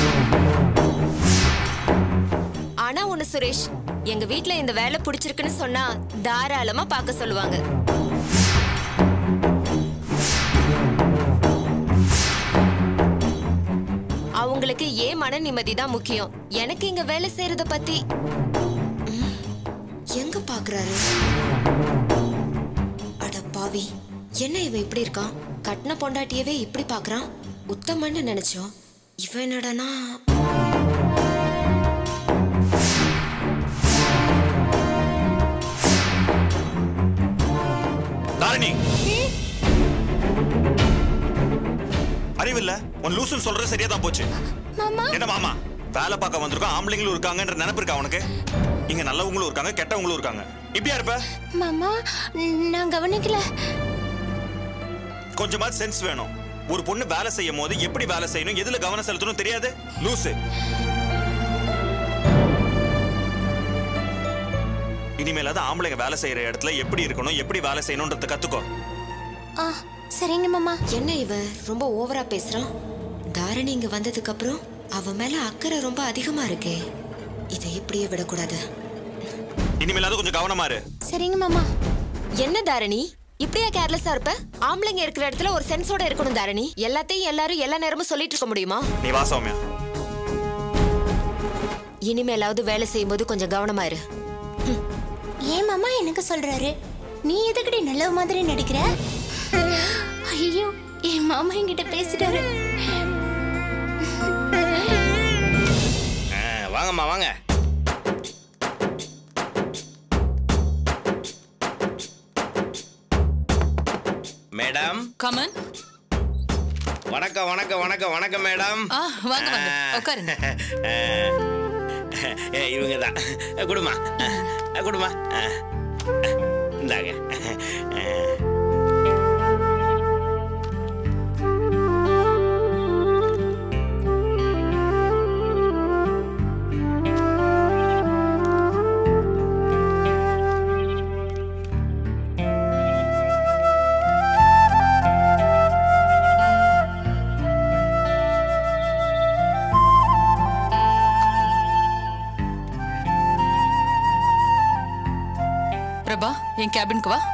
ஆனா ஒண்ணு சுரேஷ் எங்க வீட்ல இந்த வேலை பிடிச்சிருக்குன்னு சொன்னா தாராளமா பார்க்க சொல்லுவாங்க அவங்களுக்கு ஏன் மன நிம்மதி தான் முக்கியம் எனக்கு இங்க வேலை செய்யறத பத்தி ம், எங்க பாக்குறாரு அட பாவி என்ன இவன் இப்படி இருக்கான் கட்டின பொண்டாட்டியவே இப்படி பாக்குறான் உத்தமன்னு நினைச்சோம் இவன் என்னடனா தாரணி அறிவில்ல உன் லூசுன்னு சொல்றது சரியா தான் போச்சு என்ன மாமா வேலை பார்க்க வந்திருக்கோம் ஆம்பளைங்களும் இருக்காங்கன்ற நினைப்பு இருக்கா உனக்கு இங்க நல்லவங்களும் இருக்காங்க கெட்டவங்களும் இருக்காங்க இப்படியா இருப்ப மாமா நான் கவனிக்கல கொஞ்சமா சென்ஸ் வேணும் ஒரு பொண்ணு வேலை செய்யும் போது எப்படி வேலை செய்யணும் எதுல கவனம் செலுத்தணும் தெரியாது லூசு இனிமேலாவது ஆம்பளைங்க வேலை செய்யற இடத்துல எப்படி இருக்கணும் எப்படி வேலை செய்யணும்ன்றத கத்துக்கோ ஆ சரிங்க மாமா என்ன இவன் ரொம்ப ஓவரா பேசுறான் தாரணி இங்க வந்ததுக்கு அப்புறம் அவ மேல அக்கறை ரொம்ப அதிகமா இருக்கே இதை இப்படியே விடக்கூடாது இனிமேலாவது கொஞ்சம் கவனமா இரு சரிங்க மாமா என்ன தாரணி இப்படியா கேர்லெஸ்ஸா இருப்ப ஆம்பளைங்க இருக்கிற இடத்துல ஒரு சென்ஸோட இருக்கணும் தாரணி எல்லாத்தையும் எல்லாரும் எல்லா நேரமும் சொல்லிட்டு இருக்க முடியுமா நீ வா சௌமியா இனிமேலாவது வேலை செய்யும்போது கொஞ்சம் கவனமா இரு ஏன் மாமா எனக்கு சொல்றாரு நீ எதுக்கடி நல்ல மாதிரி நடிக்கிற ஐயோ என் மாமா என்கிட்ட பேசிட்டாரு ஆ, வாங்கம்மா வாங்க மேடம் கமன் வணக்கம் வணக்கம் வணக்கம் வணக்கம் மேடம் ஆ வாங்க வாங்க உட்காருங்க இவங்க தான் குடுமா குடுமா இந்தாங்க பிரபா என் கேபினுக்கு வா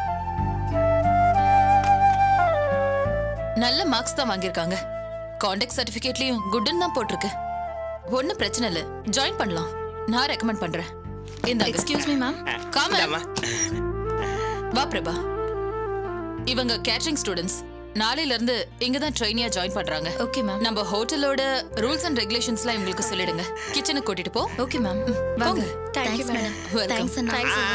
நல்ல மார்க்ஸ் தான் வாங்கியிருக்காங்க காண்டாக்ட் சர்டிபிகேட்லயும் குட்னு தான் போட்டிருக்கு ஒன்னும் பிரச்சனை இல்ல ஜாயின் பண்ணலாம் நான் ரெக்கமெண்ட் பண்றேன் இந்த எக்ஸ்கியூஸ் மீ மேம் காமன் இந்தாம்மா. வா பிரபா இவங்க கேட்டரிங் ஸ்டூடெண்ட்ஸ் நாளையில இருந்து இங்க தான் ட்ரெயினியா ஜாயின் பண்றாங்க ஓகே மேம் நம்ம ஹோட்டலோட ரூல்ஸ் அண்ட் ரெகுலேஷன்ஸ்லாம் இவங்களுக்கு சொல்லிடுங்க கிச்சனுக்கு கூட்டிட்டு போ ஓகே மேம் வாங்க தேங்க்ஸ் மேடம் தேங்க்ஸ் அண்ணா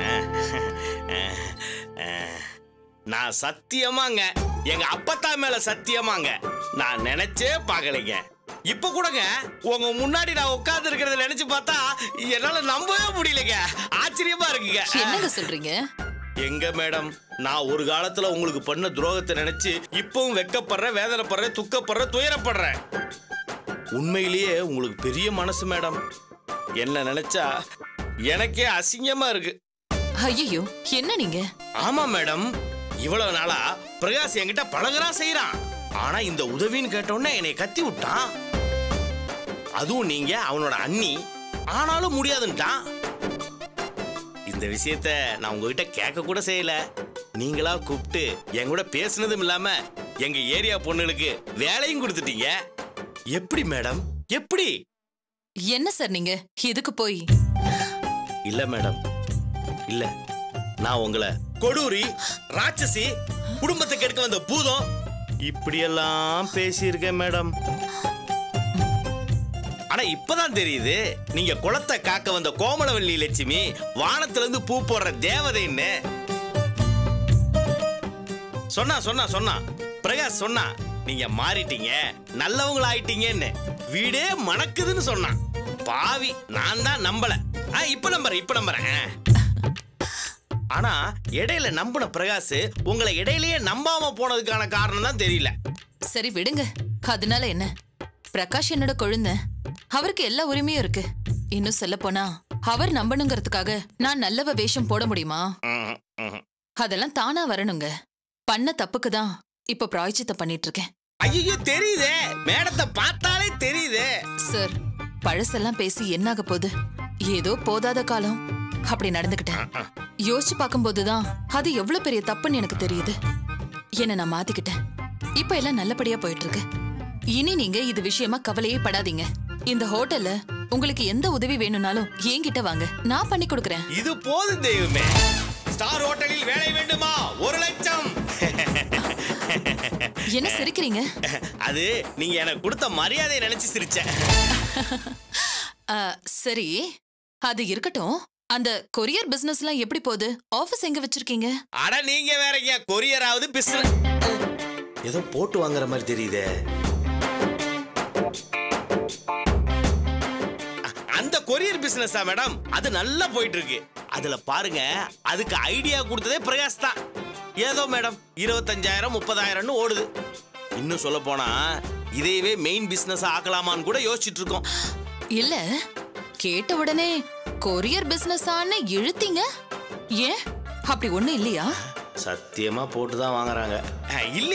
நான் சத்தியமாங்க எங்க அப்பத்தா மேல சத்தியமாங்க நான் நினைச்சே பார்க்கலைங்க இப்ப கூடங்க உங்க முன்னாடி நான் உட்கார்ந்து இருக்கிறத நினைச்சு பார்த்தா என்னால நம்பவே முடியலங்க ஆச்சரியமா இருக்குங்க என்னங்க சொல்றீங்க எங்க மேடம் நான் ஒரு காலத்துல உங்களுக்கு பண்ண துரோகத்தை நினைச்சு இப்பவும் வெக்கப்படுறேன் வேதனைப்படுறேன் துக்கப்படுறேன் துயரப்படுறேன் உண்மையிலேயே உங்களுக்கு பெரிய மனசு மேடம் என்ன நினைச்சா எனக்கே அசிங்கமா இருக்கு ஐயோ என்ன நீங்க ஆமா மேடம் இவ்வளவு நாளா பிரகாஷ் என்கிட்ட பழகுறான் செய்யறான் ஆனா இந்த உதவின்னு கேட்டோன்னே என்னை கத்தி விட்டான் அதுவும் நீங்க அவனோட அண்ணி ஆனாலும் முடியாதுன்ட்டான் இந்த விஷயத்த நான் உங்ககிட்ட கேட்க கூட செய்யல நீங்களா கூப்பிட்டு என் கூட பேசுனதும் இல்லாம எங்க ஏரியா பொண்ணுகளுக்கு வேலையும் கொடுத்துட்டீங்க எப்படி மேடம் எப்படி என்ன சார் நீங்க எதுக்கு போய் இல்ல மேடம் இல்ல நான் உங்களை கொடூரி ராட்சசி குடும்பத்தை கெடுக்க வந்த பூதம் இப்படியெல்லாம் பேசியிருக்கேன் மேடம் ஆனா இப்பதான் தெரியுது நீங்க குளத்தை காக்க வந்த கோமலவல்லி லட்சுமி வானத்துல இருந்து பூ போடுற தேவதைன்னு சொன்னா சொன்னா சொன்னா பிரகாஷ் சொன்னா நீங்க மாறிட்டீங்க நல்லவங்களா ஆயிட்டீங்கன்னு வீடே மணக்குதுன்னு சொன்னான் பாவி நான் தான் நம்பல ஆ, இப்ப நம்புறேன் இப்ப நம்புறேன் ஆ. ஆனா இடையில நம்பின பிரகாஷ் உங்களை இடையிலேயே நம்பாம போனதுக்கான காரணம் தான் தெரியல சரி விடுங்க அதனால என்ன பிரகாஷ் என்னோட கொழுந்த அவருக்கு எல்லா உரிமையும் இருக்கு இன்னும் சொல்ல போனா அவர் நம்பணுங்கிறதுக்காக நான் நல்லவ வேஷம் போட முடியுமா ம்ஹும், ம்ஹும். அதெல்லாம் தானா வரணுங்க பண்ண தப்புக்கு தான் இப்ப பிராய்ச்சித்தம் பண்ணிட்டு இருக்கேன் ஐயோ தெரியுதே மேடத்தை பார்த்தாலே தெரியுதே சார் பழசெல்லாம் பேசி என்னாக போகுது ஏதோ போதாத காலம் அப்படி நடந்துக்கிட்டேன் யோசிச்சு பார்க்கும்போதுதான் அது எவ்வளவு பெரிய தப்புன்னு எனக்கு தெரியுது என்ன நான் மாத்திக்கிட்டேன் இப்ப எல்லாம் நல்லபடியா போயிட்டு இருக்கு இனி நீங்க இது விஷயமா கவலையே படாதீங்க இந்த ஹோட்டல்ல உங்களுக்கு எந்த உதவி வேணும்னாலும் என்கிட்ட வாங்க நான் பண்ணி கொடுக்கறேன் இது போதும் தெய்வமே ஸ்டார் ஹோட்டலில் வேலை வேண்டுமா ஒரு லட்சம் என்ன சிரிக்கிறீங்க அது நீங்க எனக்கு கொடுத்த மரியாதையை நினைச்சு சிரிச்சேன் ஆ, சரி அது இருக்கட்டும் அந்த கொரியர் பிசினஸ்லாம் எப்படி போகுது ஆபீஸ் எங்க வச்சிருக்கீங்க அட நீங்க வேறங்க கொரியராவது பிசினஸ் ஏதோ போட்டு வாங்குற மாதிரி தெரியுதே அ- அந்த கொரியர் பிசினஸா மேடம் அது நல்லா போயிட்டு இருக்கு அதுல பாருங்க அதுக்கு ஐடியா கொடுத்ததே பிரகாஷ் தான் ஏதோ மேடம் இருபத்தஞ்சாயிரம் முப்பதாயிரம்னு ஓடுது இன்னும் சொல்ல போனா இதையவே மெயின் பிசினஸ் ஆக்கலாமான்னு கூட யோசிச்சுட்டு இருக்கோம் இல்ல கேட்ட உடனே கொரியர் பிசினஸ் ஆன்னு இழுத்தீங்க ஏன் அப்படி ஒண்ணு இல்லையா சத்தியமா போட்டு தான் வாங்குறாங்க இல்ல